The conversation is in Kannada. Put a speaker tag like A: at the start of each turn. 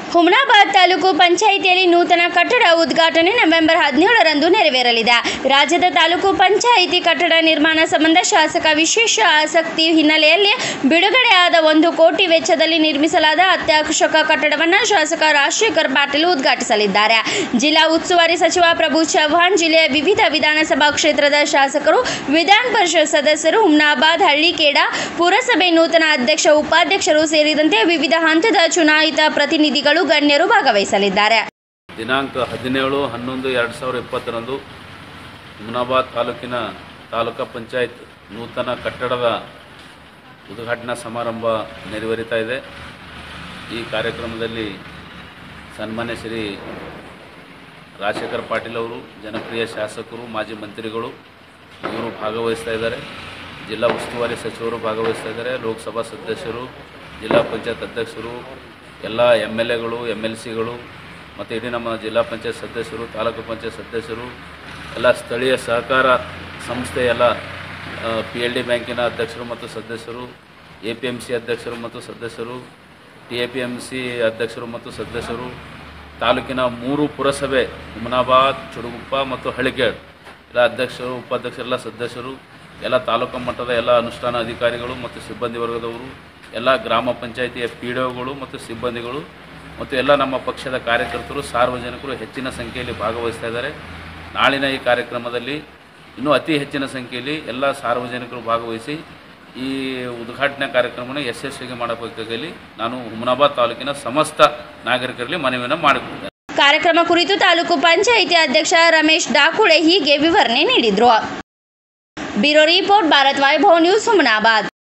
A: ಹುಮನಾಬಾದ್ ತಾಲೂಕು ಪಂಚಾಯಿತಿಯಲ್ಲಿ ನೂತನ ಕಟ್ಟಡ ಉದ್ಘಾಟನೆ ನವೆಂಬರ್ ಹದಿನೇಳರಂದು ನೆರವೇರಲಿದೆ ರಾಜ್ಯದ ತಾಲೂಕು ಪಂಚಾಯಿತಿ ಕಟ್ಟಡ ನಿರ್ಮಾಣ ಸಂಬಂಧ ಶಾಸಕ ವಿಶೇಷ ಆಸಕ್ತಿ ಹಿನ್ನೆಲೆಯಲ್ಲಿ ಬಿಡುಗಡೆಯಾದ ಒಂದು ಕೋಟಿ ವೆಚ್ಚದಲ್ಲಿ ನಿರ್ಮಿಸಲಾದ ಅತ್ಯಾಕರ್ಷಕ ಕಟ್ಟಡವನ್ನು ಶಾಸಕ ರಾಜಶೇಖರ್ ಪಾಟೀಲ್ ಉದ್ಘಾಟಿಸಲಿದ್ದಾರೆ ಜಿಲ್ಲಾ ಉಸ್ತುವಾರಿ ಸಚಿವ ಪ್ರಭು ಚವ್ಹಾಣ್ ಜಿಲ್ಲೆಯ ವಿವಿಧ ವಿಧಾನಸಭಾ ಕ್ಷೇತ್ರದ ಶಾಸಕರು ವಿಧಾನ ಪರಿಷತ್ ಸದಸ್ಯರು ಹುಮ್ನಾಬಾದ್ ಹಳ್ಳಿಕೇಡ ಪುರಸಭೆ ನೂತನ ಅಧ್ಯಕ್ಷ ಉಪಾಧ್ಯಕ್ಷರು ಸೇರಿದಂತೆ ವಿವಿಧ ಹಂತದ ಚುನಾಯಿತ ಪ್ರತಿನಿಧಿಗಳು ಗಣ್ಯರು ಭಾಗವಹಿಸಲಿದ್ದಾರೆ
B: ದಿನಾಂಕ ಹದಿನೇಳು ಹನ್ನೊಂದು ಎರಡು ಸಾವಿರ ಇಪ್ಪತ್ತರಂದು ಹುಮನಾಬಾದ್ ತಾಲೂಕಿನ ತಾಲೂಕಾ ಪಂಚಾಯತ್ ನೂತನ ಕಟ್ಟಡದ ಉದ್ಘಾಟನಾ ಸಮಾರಂಭ ನೆರವೇರಿತಾ ಇದೆ ಈ ಕಾರ್ಯಕ್ರಮದಲ್ಲಿ ಸನ್ಮಾನ್ಯ ಶ್ರೀ ರಾಜಶೇಖರ್ ಪಾಟೀಲ್ ಅವರು ಜನಪ್ರಿಯ ಶಾಸಕರು ಮಾಜಿ ಮಂತ್ರಿಗಳು ಇವರು ಭಾಗವಹಿಸ್ತಾ ಇದ್ದಾರೆ ಜಿಲ್ಲಾ ಉಸ್ತುವಾರಿ ಸಚಿವರು ಭಾಗವಹಿಸ್ತಾ ಇದ್ದಾರೆ ಲೋಕಸಭಾ ಸದಸ್ಯರು ಜಿಲ್ಲಾ ಪಂಚಾಯತ್ ಅಧ್ಯಕ್ಷರು ಎಲ್ಲ ಎಮ್ ಎಲ್ ಎಗಳು ಎಮ್ ಎಲ್ ಸಿಗಳು ಮತ್ತು ಇಡೀ ನಮ್ಮ ಜಿಲ್ಲಾ ಪಂಚಾಯತ್ ಸದಸ್ಯರು ತಾಲೂಕು ಪಂಚಾಯತ್ ಸದಸ್ಯರು ಎಲ್ಲ ಸ್ಥಳೀಯ ಸಹಕಾರ ಸಂಸ್ಥೆ ಎಲ್ಲ ಪಿ ಎಲ್ ಡಿ ಬ್ಯಾಂಕಿನ ಅಧ್ಯಕ್ಷರು ಮತ್ತು ಸದಸ್ಯರು ಎ ಪಿ ಎಮ್ ಸಿ ಅಧ್ಯಕ್ಷರು ಮತ್ತು ಸದಸ್ಯರು T A P M C ಅಧ್ಯಕ್ಷರು ಮತ್ತು ಸದಸ್ಯರು ತಾಲೂಕಿನ ಮೂರು ಪುರಸಭೆ ಹುಮನಾಬಾದ್ ಚುಡುಗುಪ್ಪ ಮತ್ತು ಹಳಿಗೇಡ್ ಎಲ್ಲ ಅಧ್ಯಕ್ಷರು ಉಪಾಧ್ಯಕ್ಷರೆಲ್ಲ ಸದಸ್ಯರು ಎಲ್ಲ ತಾಲೂಕು ಮಟ್ಟದ ಎಲ್ಲ ಅನುಷ್ಠಾನ ಅಧಿಕಾರಿಗಳು ಮತ್ತು ಸಿಬ್ಬಂದಿ ವರ್ಗದವರು ಎಲ್ಲ ಗ್ರಾಮ ಪಂಚಾಯಿತಿಯ ಪಿ ಡಿ ಒಗಳು ಮತ್ತು ಸಿಬ್ಬಂದಿಗಳು ಮತ್ತು ಎಲ್ಲ ನಮ್ಮ ಪಕ್ಷದ ಕಾರ್ಯಕರ್ತರು ಸಾರ್ವಜನಿಕರು ಹೆಚ್ಚಿನ ಸಂಖ್ಯೆಯಲ್ಲಿ ಭಾಗವಹಿಸ್ತಾ ಇದ್ದಾರೆ ನಾಳಿನ ಈ ಕಾರ್ಯಕ್ರಮದಲ್ಲಿ ಇನ್ನೂ ಅತಿ ಹೆಚ್ಚಿನ ಸಂಖ್ಯೆಯಲ್ಲಿ ಎಲ್ಲ ಸಾರ್ವಜನಿಕರು ಭಾಗವಹಿಸಿ ಈ ಉದ್ಘಾಟನಾ ಕಾರ್ಯಕ್ರಮವನ್ನು ಯಶಸ್ವಿಗೆ ಮಾಡಬೇಕಾಗಲಿ ನಾನು ಹುಮನಾಬಾದ್ ತಾಲೂಕಿನ ಸಮಸ್ತ ನಾಗರಿಕರಲ್ಲಿ ಮನವಿಯನ್ನು ಮಾಡಿಕೊಂಡಿದ್ದೇನೆ
A: ಕಾರ್ಯಕ್ರಮ ಕುರಿತು ತಾಲೂಕು ಪಂಚಾಯಿತಿ ಅಧ್ಯಕ್ಷ ರಮೇಶ್ ಡಾಕುಳೆ ಹೀಗೆ ವಿವರಣೆ ನೀಡಿದ್ರು bureau report Bharat Vaibhav news Humnabad